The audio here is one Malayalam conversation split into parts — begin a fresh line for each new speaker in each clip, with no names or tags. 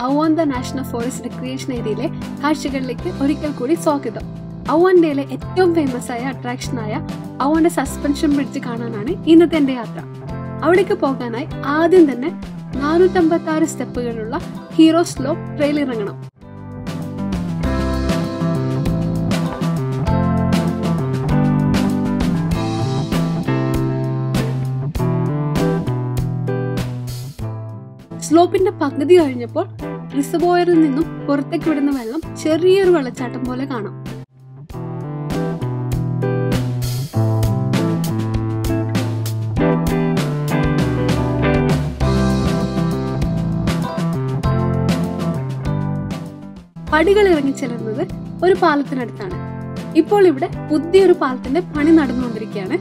ഔവാന്ത നാഷണൽ ഫോറസ്റ്റ് റിക്രിയേഷൻ ഏരിയയിലെ കാഴ്ചകളിലേക്ക് ഒരിക്കൽ കൂടി സ്വാഗതം ഔവാന്തയിലെ ഏറ്റവും ഫേമസ് ആയ അട്രാക്ഷനായ ഔവാന്റെ സസ്പെൻഷൻ ബ്രിഡ്ജ് കാണാനാണ് ഇന്നത്തെ എന്റെ യാത്ര അവിടേക്ക് പോകാനായി ആദ്യം തന്നെ നാനൂറ്റമ്പത്തി ആറ് സ്റ്റെപ്പുകളുള്ള ഹീറോ സ്ലോ ട്രെയിൽ ഇറങ്ങണം സ്ലോപ്പിന്റെ പകുതി കഴിഞ്ഞപ്പോൾ റിസർവോയറിൽ നിന്നും പുറത്തേക്ക് വിടുന്ന വെള്ളം ചെറിയൊരു വെള്ളച്ചാട്ടം പോലെ കാണാം പടികൾ ഇറങ്ങി ചെല്ലുന്നത് ഒരു പാലത്തിനടുത്താണ് ഇപ്പോൾ ഇവിടെ പുതിയൊരു പാലത്തിന്റെ പണി നടന്നുകൊണ്ടിരിക്കുകയാണ്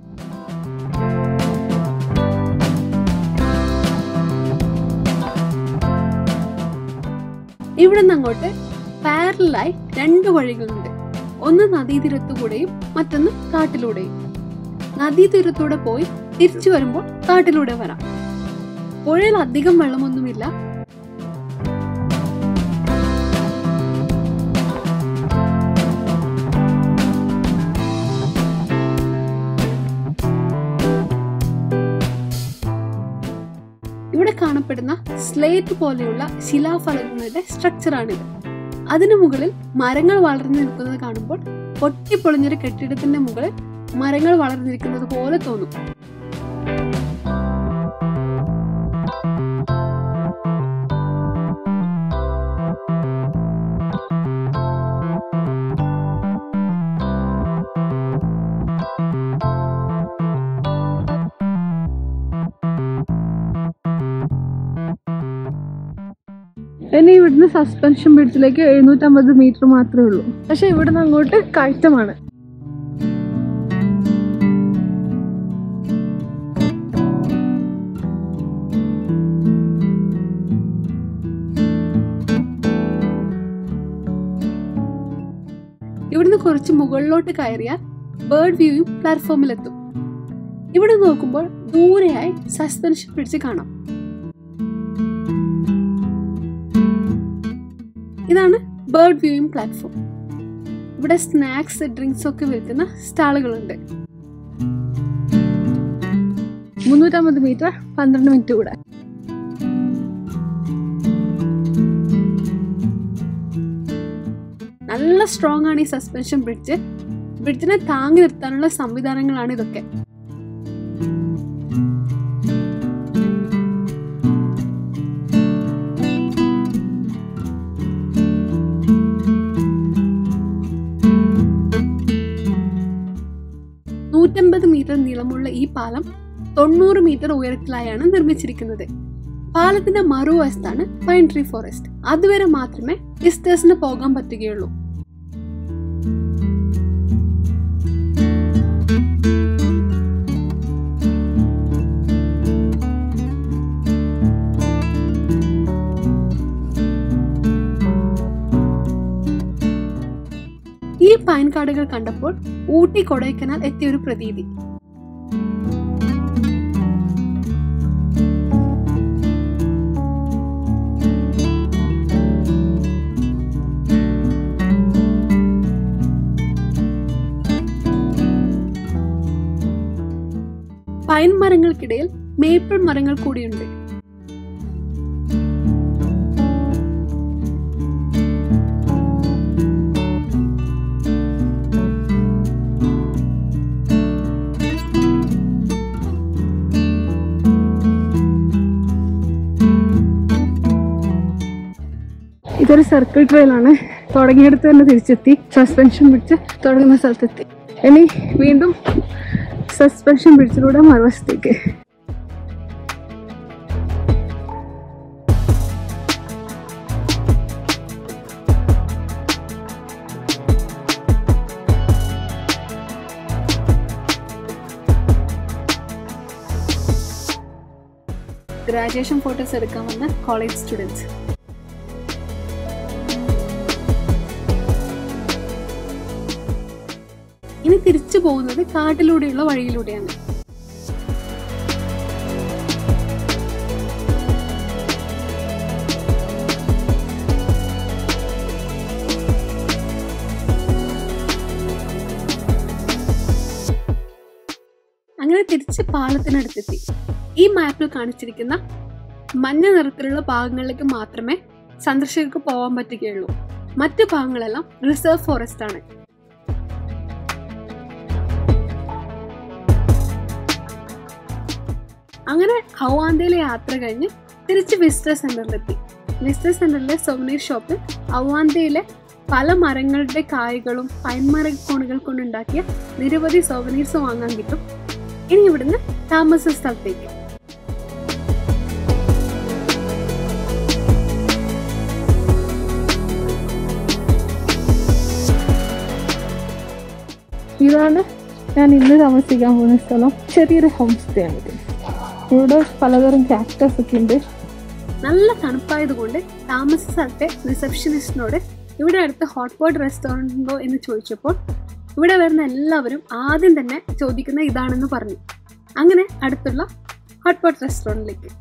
ഇവിടെ നിന്ന് അങ്ങോട്ട് പാരലായി രണ്ട് വഴികളുണ്ട് ഒന്ന് നദീതീരത്തുകൂടെയും മറ്റൊന്ന് കാട്ടിലൂടെയും നദീതീരത്തൂടെ പോയി തിരിച്ചു വരുമ്പോൾ കാട്ടിലൂടെ വരാം പുഴയിൽ അധികം വെള്ളമൊന്നുമില്ല ഇവിടെ കാണപ്പെടുന്ന സ്ലേറ്റ് പോലെയുള്ള ശിലാഫലകങ്ങളുടെ സ്ട്രക്ചറാണിത് അതിനു മുകളിൽ മരങ്ങൾ വളർന്നു നിൽക്കുന്നത് കാണുമ്പോൾ പൊട്ടിപ്പൊളിഞ്ഞൊരു കെട്ടിടത്തിന്റെ മുകളിൽ മരങ്ങൾ വളർന്നിരിക്കുന്നത് പോലെ തോന്നും
ഇനി ഇവിടുന്ന് സസ്പെൻഷൻ ബ്രിഡ്ജിലേക്ക് എഴുന്നൂറ്റമ്പത് മീറ്റർ മാത്രമേ ഉള്ളൂ പക്ഷെ ഇവിടുന്ന് അങ്ങോട്ട് കയറ്റമാണ്
ഇവിടുന്ന് കുറച്ച് മുകളിലോട്ട് കയറിയാൽ ബേർഡ് വ്യൂയും പ്ലാറ്റ്ഫോമിലെത്തും ഇവിടെ നോക്കുമ്പോൾ ദൂരെയായി സസ്പെൻഷൻ ബ്രിഡ്ജ് കാണാം ഇതാണ് ബേർഡ് വ്യൂയിങ് പ്ലാറ്റ്ഫോം ഇവിടെ സ്നാക്സ് ഡ്രിങ്ക്സ് ഒക്കെ വിൽക്കുന്ന സ്റ്റാളുകളുണ്ട്
മുന്നൂറ്റമ്പത് മീറ്റർ പന്ത്രണ്ട് മിനിറ്റ് കൂടെ
നല്ല സ്ട്രോങ് ആണ് ഈ സസ്പെൻഷൻ ബ്രിഡ്ജ് ബ്രിഡ്ജിനെ താങ്ങി നിർത്താനുള്ള സംവിധാനങ്ങളാണ് ഇതൊക്കെ നൂറ്റമ്പത് മീറ്റർ നീളമുള്ള ഈ പാലം തൊണ്ണൂറ് മീറ്റർ ഉയരത്തിലായാണ് നിർമ്മിച്ചിരിക്കുന്നത് പാലത്തിന്റെ മറുവശത്താണ് പൈൻ ട്രീ ഫോറസ്റ്റ് അതുവരെ മാത്രമേ വിസിറ്റേഴ്സിന് പോകാൻ പറ്റുകയുള്ളൂ ഈ പൈൻ കാടുകൾ കണ്ടപ്പോൾ ഊട്ടി കൊടൈക്കനാൽ എത്തിയ ഒരു പ്രതീതി പൈൻ മരങ്ങൾക്കിടയിൽ മേപ്പിൾ മരങ്ങൾ കൂടിയുണ്ട്
ഇതൊരു സർക്കിൾ ട്രെയിൽ ആണ് തുടങ്ങിയെടുത്ത് തന്നെ തിരിച്ചെത്തി സസ്പെൻഷൻ ബ്രിഡ്ജ് തുടങ്ങുന്ന സ്ഥലത്തെത്തി ഇനി വീണ്ടും സസ്പെൻഷൻ ബ്രിഡ്ജിലൂടെ മറുവശത്തേക്ക്
ഗ്രാജുവേഷൻ ഫോട്ടോസ് എടുക്കാൻ വന്ന കോളേജ് സ്റ്റുഡൻസ് ഇനി തിരിച്ചു പോകുന്നത് കാട്ടിലൂടെയുള്ള വഴിയിലൂടെയാണ് തിരിച്ച് പാലത്തിനടുത്തെത്തി ഈ മാപ്പിൽ കാണിച്ചിരിക്കുന്ന മഞ്ഞ നിറത്തിലുള്ള ഭാഗങ്ങളിലേക്ക് മാത്രമേ സന്ദർശകർക്ക് പോകാൻ പറ്റുകയുള്ളൂ മറ്റു ഭാഗങ്ങളെല്ലാം റിസർവ് ഫോറസ്റ്റ് ആണ് അങ്ങനെ ഔവാന്തയിലെ യാത്ര കഴിഞ്ഞ് തിരിച്ച് വിസിറ്റർ സെന്ററിലെത്തി വിസിറ്റർ സെന്ററിലെ സൊവനീർ ഷോപ്പിൽ ഔവാന്തയിലെ പല മരങ്ങളുടെ കായ്കളും പൈൻമര കോണുകൾ കൊണ്ടുണ്ടാക്കിയ നിരവധി സോവനീർസ് വാങ്ങാൻ കിട്ടും ഇനി ഇവിടുന്ന് താമസ സ്ഥലത്തേക്ക്
ഇതാണ് ഞാൻ ഇന്ന് താമസിക്കാൻ പോകുന്ന സ്ഥലം ചെറിയൊരു ഹോം സ്റ്റേ ആണ് ഇത് ഇവിടെ പലതരം ക്യാക്ടസ് ഒക്കെ ഉണ്ട്
നല്ല തണുപ്പായതുകൊണ്ട് താമസ സ്ഥലത്തെ റിസപ്ഷനിസ്റ്റിനോട് ഇവിടെ അടുത്ത് ഹോട്ട് പോട്ട് റെസ്റ്റോറൻറ്റ് ഉണ്ടോ എന്ന് ചോദിച്ചപ്പോൾ ഇവിടെ വരുന്ന എല്ലാവരും ആദ്യം തന്നെ ചോദിക്കുന്ന ഇതാണെന്ന് പറഞ്ഞു അങ്ങനെ അടുത്തുള്ള ഹോട്ട് പോട്ട് റെസ്റ്റോറൻറ്റിലേക്ക്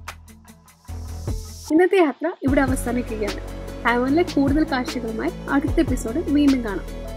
ഇന്നത്തെ യാത്ര ഇവിടെ അവസാനിക്കുകയാണ് തായ്വാനിലെ കൂടുതൽ കാഴ്ചകളുമായി അടുത്ത എപ്പിസോഡ് വീണ്ടും കാണാം